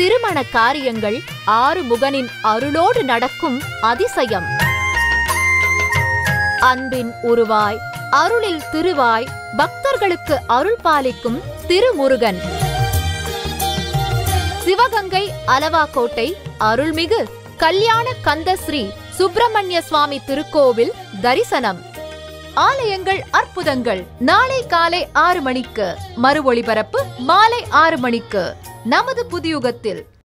திருமண காரியங்கள் ஆறுமுகனின் அருளோடு நடக்கும் அதிசயம் அன்பின் உருவாய் அருளில் திருவாய் பக்தர்களுக்கு அருள் பாலிக்கும் திருமுருகன் சிவகங்கை அலவாக்கோட்டை அருள்மிகு கல்யாண கந்த ஸ்ரீ சுப்பிரமணிய சுவாமி திருக்கோவில் தரிசனம் ஆலயங்கள் அற்புதங்கள் நாளை காலை ஆறு மணிக்கு மறு ஒளிபரப்பு மாலை ஆறு மணிக்கு நமது புதியுகத்தில்